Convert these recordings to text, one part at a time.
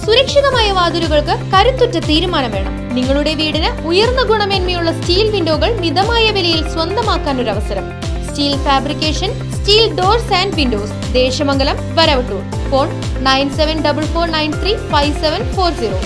സുരക്ഷിതമായ വാതിലുകൾക്ക് കരുത്തുറ്റ തീരുമാനം വേണം നിങ്ങളുടെ വീടിന് ഉയർന്ന ഗുണമേന്മയുള്ള സ്റ്റീൽ വിൻഡോകൾ മിതമായ വിലയിൽ സ്വന്തമാക്കാൻ ഒരു അവസരം steel fabrication steel doors and windows Desamangalam Varavattoor phone nine seven double four nine three five seven four zero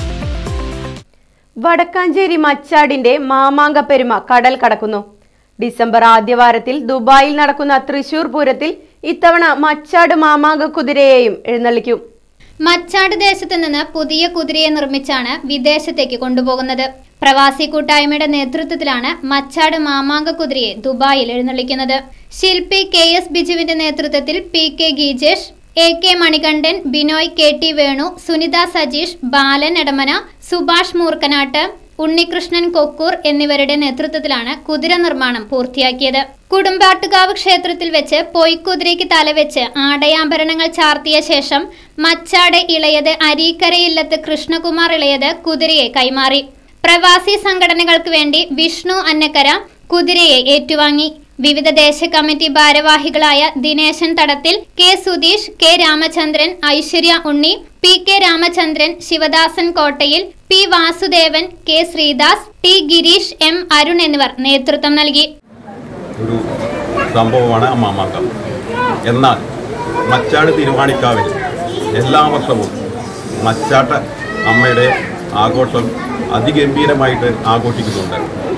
Vadakkanchery മച്ചാടിന്റെ മാമാങ്ക പെരുമ കടൽ കടക്കുന്നു ഡിസംബർ ആദ്യവാരത്തിൽ ദുബായിൽ നടക്കുന്ന തൃശൂർ പൂരത്തിൽ ഇത്തവണ മച്ചാട് മാമാങ്ക കുതിരയെയും എഴുന്നള്ളിക്കും മച്ചാട് ദേശത്ത് നിന്ന് പുതിയ കുതിരയെ നിർമ്മിച്ചാണ് വിദേശത്തേക്ക് കൊണ്ടുപോകുന്നത് പ്രവാസി കൂട്ടായ്മയുടെ നേതൃത്വത്തിലാണ് മച്ചാട് മാമാങ്ക കുതിരയെ ദുബായിൽ എഴുന്നള്ളിക്കുന്നത് ശില്പി കെ എസ് ബിജുവിന്റെ നേതൃത്വത്തിൽ P K Geejesh A K Manikandan Binoy K T Venu Sunitha Sajeesh Balan Edamana Subhash Moorkkanattu Unnikrishnan Kokkur എന്നിവരുടെ നേതൃത്വത്തിലാണ് കുതിര നിർമ്മാണം പൂർത്തിയാക്കിയത് കുടുംബാട്ടുകാവ് ക്ഷേത്രത്തിൽ വെച്ച് പൊയ്ക്കുതിരയ്ക്ക് തലവെച്ച് ആടയാഭരണങ്ങൾ ചാർത്തിയ ശേഷം മച്ചാട് ഇളയത് അരീക്കരയില്ലത്ത് കൃഷ്ണകുമാർ ഇളയത് കുതിരയെ കൈമാറി പ്രവാസി സംഘടനകൾക്ക് വേണ്ടി വിഷ്ണു അന്നക്കര കുതിരയെ ഏറ്റുവാങ്ങി വിവിധ ദേശ കമ്മിറ്റി ഭാരവാഹികളായ Dineshan Thadathil K Sudheesh K Ramachandran Aiswarya Unni P K Ramachandran Sivadasan Kottayil P Vasudevan K Sreedas T Gireesh M Arun എന്നിവർ നേതൃത്വം നൽകി ഒരു സംഭവമാണ് ആ മാമാങ്കം എന്നാൽ മച്ചാട് തിരുവാണിക്കാവിൽ എല്ലാ വർഷവും മച്ചാട്ട അമ്മയുടെ ആഘോഷം അതിഗംഭീരമായിട്ട് ആഘോഷിക്കുന്നുണ്ട്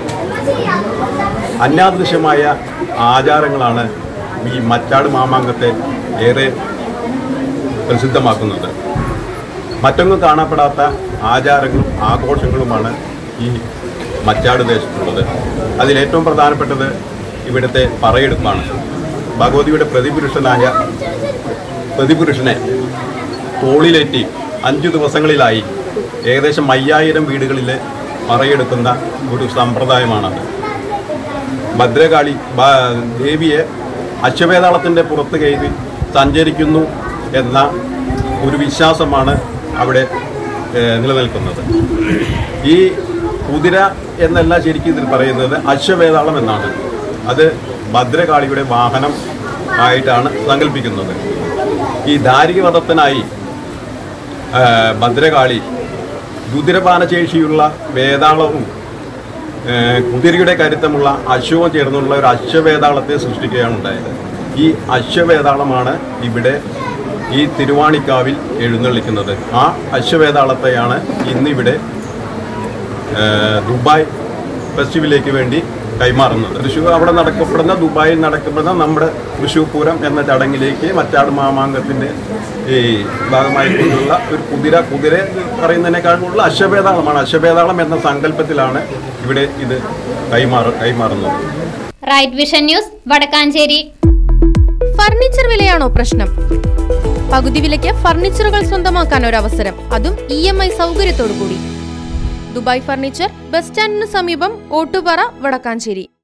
അന്യാദൃശ്യമായ ആചാരങ്ങളാണ് ഈ മച്ചാട് മാമാങ്കത്തെ ഏറെ പ്രസിദ്ധമാക്കുന്നത് മറ്റൊന്നും കാണപ്പെടാത്ത ആചാരങ്ങളും ആഘോഷങ്ങളുമാണ് ഈ മച്ചാട് ദേശത്തുള്ളത് അതിലേറ്റവും പ്രധാനപ്പെട്ടത് ഇവിടുത്തെ പറയെടുപ്പാണ് ഭഗവതിയുടെ പ്രതിപുരുഷനായ പ്രതിപുരുഷനെ തോളിലേറ്റി അഞ്ചു ദിവസങ്ങളിലായി ഏകദേശം അയ്യായിരം വീടുകളിൽ പറയെടുക്കുന്ന ഒരു സമ്പ്രദായമാണത് ഭദ്രകാളി ബ- ദേവിയെ അശ്വവേതാളത്തിൻ്റെ പുറത്ത് കയറി സഞ്ചരിക്കുന്നു എന്ന ഒരു വിശ്വാസമാണ് അവിടെ ഏഹ്, നിലനിൽക്കുന്നത് ഈ കുതിര എന്നല്ല ശരിക്കും ഇതിൽ പറയുന്നത് അശ്വവേതാളം എന്നാണ് അത് ഭദ്രകാളിയുടെ വാഹനം ആയിട്ടാണ് സങ്കല്പിക്കുന്നത് ഈ ദാരികവധത്തിനായി ഏഹ്, ഭദ്രകാളി രുതിരപാനശേഷിയുള്ള വേതാളവും ഏഹ് കുതിരയുടെ കരുത്തമുള്ള അശ്വവും ചേർന്നുള്ള ഒരു അശ്വവേതാളത്തെ സൃഷ്ടിക്കുകയാണ് ഉണ്ടായത് ഈ അശ്വവേതാളമാണ് ഇവിടെ ഈ തിരുവാണിക്കാവിൽ എഴുന്നള്ളിക്കുന്നത് ആ അശ്വവേതാളത്തെയാണ് ഇന്നിവിടെ ഏഹ് ദുബായ് ഫെസ്റ്റിവലിലേക്ക് വേണ്ടി കൈമാറുന്നത് തൃശ്ശൂർ അവിടെ നടക്കപ്പെടുന്ന ദുബായിൽ നടക്കപ്പെടുന്ന നമ്മുടെ തൃശ്ശൂർ പൂരം എന്ന ചടങ്ങിലേക്ക് മറ്റാട് മാമാങ്കത്തിൻ്റെ ഈ ഭാഗമായിട്ടുള്ള ഒരു കുതിര കുതിര എന്ന് പറയുന്നതിനേക്കാൾ കൂടുതൽ അശ്വവേതാളമാണ് അശ്വവേതാളം എന്ന സങ്കല്പത്തിലാണ് ഇവിടെ ഇത് കൈമാറ കൈമാറുന്നത് right vision news Vadakkanchery furniture വിലയാണോ പ്രശ്നം പകുതി വിലയ്ക്ക് ഫർണിച്ചറുകൾ സ്വന്തമാക്കാൻ ഒരു അവസരം അതും ഇ എം ഐ സൗകര്യത്തോടു കൂടി ദുബായ് ഫർണിച്ചർ ബസ് സ്റ്റാൻഡിന് സമീപം ഓട്ടുപാറ വടക്കാഞ്ചേരി